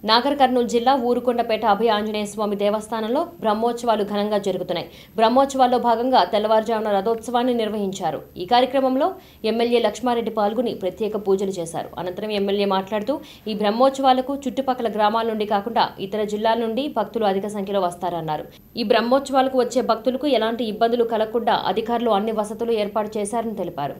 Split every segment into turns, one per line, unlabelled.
నాగర్ కర్నూలు జిల్లా ఊరుకొండపేట అభయ ఆంజనేయ స్వామి దేవస్థానంలో బ్రహ్మోత్సవాలు ఘనంగా జరుగుతున్నాయి బ్రహ్మోత్సవాల్లో భాగంగా తెల్లవారుజామున రథోత్సవాన్ని నిర్వహించారు ఈ కార్యక్రమంలో ఎమ్మెల్యే లక్ష్మారెడ్డి పాల్గొని ప్రత్యేక పూజలు చేశారు అనంతరం ఎమ్మెల్యే మాట్లాడుతూ ఈ బ్రహ్మోత్సవాలకు చుట్టుపక్కల గ్రామాల నుండి కాకుండా ఇతర జిల్లాల నుండి భక్తులు అధిక సంఖ్యలో వస్తారన్నారు ఈ బ్రహ్మోత్సవాలకు వచ్చే భక్తులకు ఎలాంటి ఇబ్బందులు కలగకుండా అధికారులు అన్ని వసతులు ఏర్పాటు చేశారని తెలిపారు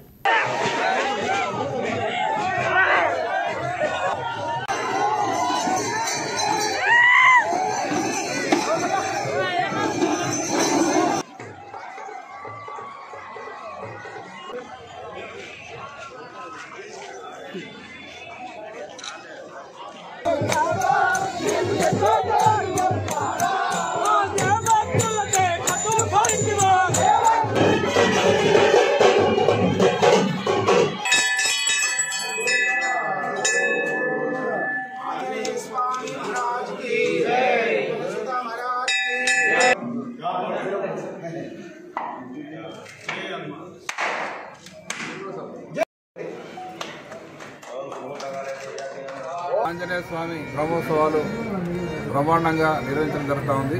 ఆంజనేయ స్వామి బ్రహ్మోత్సవాలు బ్రహ్మాండంగా నిర్వహించడం జరుగుతూ ఉంది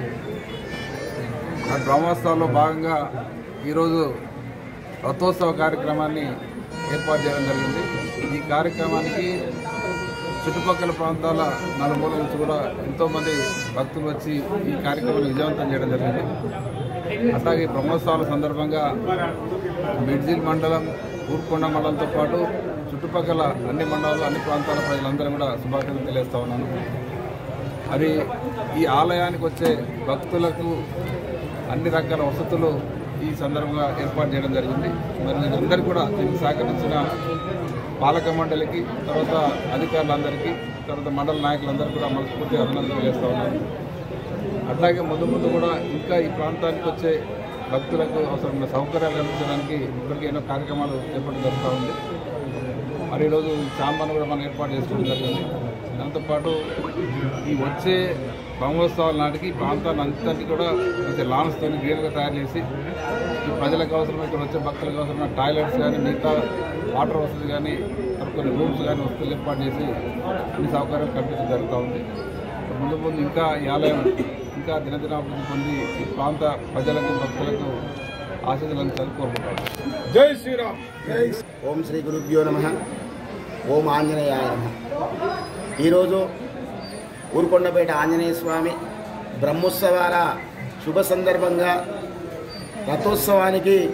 ఆ బ్రహ్మోత్సవాల్లో భాగంగా ఈరోజు రథోత్సవ కార్యక్రమాన్ని ఏర్పాటు చేయడం జరిగింది ఈ కార్యక్రమానికి చుట్టుపక్కల ప్రాంతాల నలుమూల నుంచి కూడా ఎంతోమంది భక్తులు వచ్చి ఈ కార్యక్రమాన్ని విజయవంతం చేయడం జరిగింది అట్లాగే బ్రహ్మోత్సవాల సందర్భంగా మిడ్జిల్ మండలం ఊర్కొండ మండలంతో పాటు చుట్టుపక్కల అన్ని మండలాలు అన్ని ప్రాంతాల ప్రజలందరూ కూడా శుభాకాంక్షలు తెలియజేస్తా ఉన్నాను మరి ఈ ఆలయానికి వచ్చే భక్తులకు అన్ని రకాల వసతులు ఈ సందర్భంగా ఏర్పాటు చేయడం జరిగింది మరి అందరూ కూడా దీనికి సహకరించిన పాలక మండలికి తర్వాత అధికారులందరికీ తర్వాత మండల నాయకులందరూ కూడా మనస్ఫూర్తిగా అభినందనలు తెలియజేస్తా ఉన్నాను అట్లాగే ముందు ముందు కూడా ఇంకా ఈ ప్రాంతానికి వచ్చే భక్తులకు అవసరమైన సౌకర్యాలు కల్పించడానికి ఇప్పటికే ఎన్నో కార్యక్రమాలు చేపట్టడం జరుగుతూ ఉంది మరి ఈరోజు చాంబాను కూడా మనం ఏర్పాటు చేసుకోవడం జరిగింది దాంతోపాటు ఈ వచ్చే బ్రహ్మోత్సవాల నాటికి ఈ ప్రాంతాన్ని అంతటి కూడా మంచి లాన్స్తో గ్రీన్గా తయారు చేసి ఈ ప్రజలకు అవసరం ఇక్కడ వచ్చే భక్తులకు అవసరమైన టాయిలెట్స్ కానీ మిగతా వాటర్ వసతి కానీ మరి కొన్ని రూమ్స్ కానీ వస్తువులు ఏర్పాటు చేసి అన్ని సౌకర్యాలు కల్పించడం జరుగుతూ ఉంది ముందు ముందు ఇంకా ఈ ఆలయం ఇంకా దినదినాభివృద్ధి పొంది ఈ ప్రాంత ప్రజలకు భక్తులకు ఆశీస్సులను కోరుకుంటాను
జై శ్రీరామ్
ఓం శ్రీ గురుభ్యో నమ ఓం ఆంజనేయాయ నమ ఈరోజు ఊరుకొండపేట ఆంజనేయ స్వామి బ్రహ్మోత్సవాల శుభ సందర్భంగా రథోత్సవానికి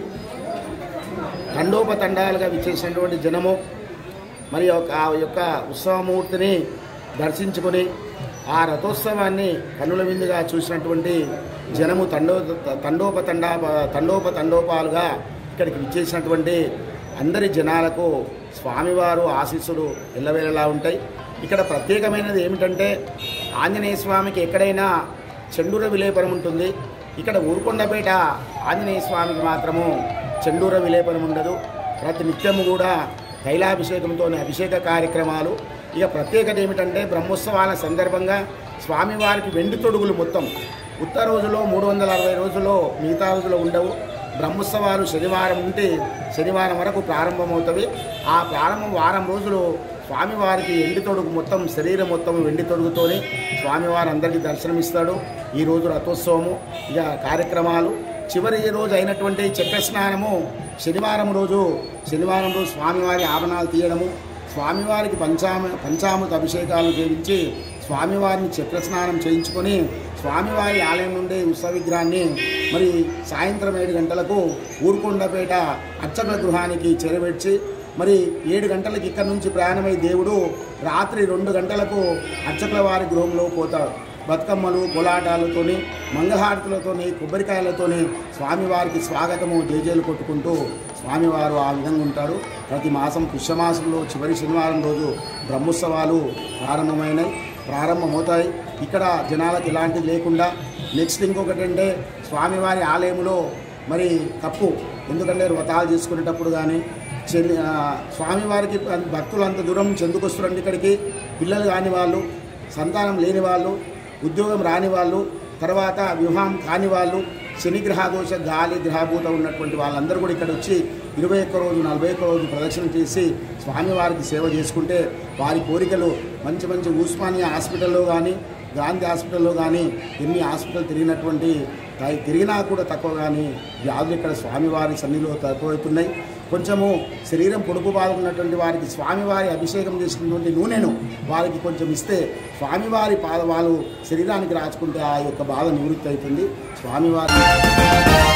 తండోపతండాలుగా విచ్చేసినటువంటి జనము మరి ఒక- ఆ యొక్క ఉత్సవమూర్తిని దర్శించుకొని ఆ రథోత్సవాన్ని కన్నుల విందుగా చూసినటువంటి జనము తండో తండోపతండా తండోపతండోపాలుగా ఇక్కడికి విచ్చేసినటువంటి అందరి జనాలకు స్వామివారు ఆశీస్సులు ఎల్లవేళలా ఉంటాయి ఇక్కడ ప్రత్యేకమైనది ఏమిటంటే ఆంజనేయ స్వామికి ఎక్కడైనా చెండూర విలేపనం ఉంటుంది ఇక్కడ ఊరుకొండపేట ఆంజనేయ స్వామికి మాత్రము చెండూర విలేపనం ఉండదు ప్రతి నిత్యము కూడా తైలాభిషేకంతో అభిషేక కార్యక్రమాలు ఇక ప్రత్యేకత ఏమిటంటే బ్రహ్మోత్సవాల సందర్భంగా స్వామివారికి వెండి తొడుగులు మొత్తం ఉత్తర రోజులో మూడు వందల అరవై రోజుల్లో మిగతా రోజులు ఉండవు బ్రహ్మోత్సవాలు శనివారం ఉంటే శనివారం వరకు ప్రారంభమవుతవి ఆ ప్రారంభం వారం రోజులు స్వామివారికి ఎండి తొడుగు మొత్తం శరీరం మొత్తం వెండి తొడుగుతోనే స్వామివారు అందరికీ దర్శనమిస్తాడు ఈ రోజు రథోత్సవము ఇక కార్యక్రమాలు చివరి రోజు అయినటువంటి చక్ర స్నానము శనివారం రోజు శనివారం రోజు స్వామివారి ఆభరణాలు తీయడము స్వామివారికి పంచామ పంచామృత అభిషేకాలు చేయించి స్వామివారిని చక్ర స్నానం చేయించుకొని స్వామివారి ఆలయం నుండి ఉత్సవ విగ్రహాన్ని మరి సాయంత్రం ఏడు గంటలకు ఊరుకొండపేట అర్చక గృహానికి చేరవేర్చి మరి ఏడు గంటలకు ఇక్కడ నుంచి ప్రయాణమై దేవుడు రాత్రి రెండు గంటలకు అర్చకుల వారి గృహంలో పోతాడు బతుకమ్మలు కోలాటాలతోని మంగళహారతులతోని కొబ్బరికాయలతోని స్వామివారికి స్వాగతము జేజేలు కొట్టుకుంటూ స్వామివారు ఆ విధంగా ఉంటారు ప్రతి మాసం పుష్యమాసంలో చివరి శనివారం రోజు బ్రహ్మోత్సవాలు ప్రారంభమైనాయి ప్రారంభమవుతాయి ఇక్కడ జనాలకు ఎలాంటిది లేకుండా నెక్స్ట్ ఇంకొకటి అంటే స్వామివారి ఆలయంలో మరి తప్పు ఎందుకంటే వ్రతాలు చేసుకునేటప్పుడు కానీ చెల్లి ఆ, స్వామివారికి భక్తులు అంత దూరం నుంచి ఎందుకు వస్తున్నారండి ఇక్కడికి పిల్లలు కాని వాళ్ళు సంతానం లేని వాళ్ళు ఉద్యోగం రాని వాళ్ళు తర్వాత వివాహం కాని వాళ్ళు శని గ్రహదోష గాలి గ్రహభూత ఉన్నటువంటి వాళ్ళందరూ కూడా ఇక్కడ వచ్చి ఇరవై ఒక్క రోజు నలభై ఒక్క రోజు ప్రదక్షిణ చేసి స్వామివారికి సేవ చేసుకుంటే వారి కోరికలు మంచి మంచి ఉస్మానియా హాస్పిటల్లో కానీ గాంధీ హాస్పిటల్లో కానీ ఎన్ని హాస్పిటల్ తిరిగినటువంటి తా- తిరిగినా కూడా తక్కువ కానీ వ్యాధులు ఇక్కడ స్వామివారి సన్నిధిలో తక్కువవుతున్నాయి కొంచెము శరీరం పొడుపు బాగున్నటువంటి వారికి స్వామివారి అభిషేకం చేసినటువంటి నూనెను వారికి కొంచెం ఇస్తే స్వామివారి పాద వాళ్ళు శరీరానికి రాచుకుంటే ఆ యొక్క బాధ నివృత్తి అవుతుంది స్వామివారి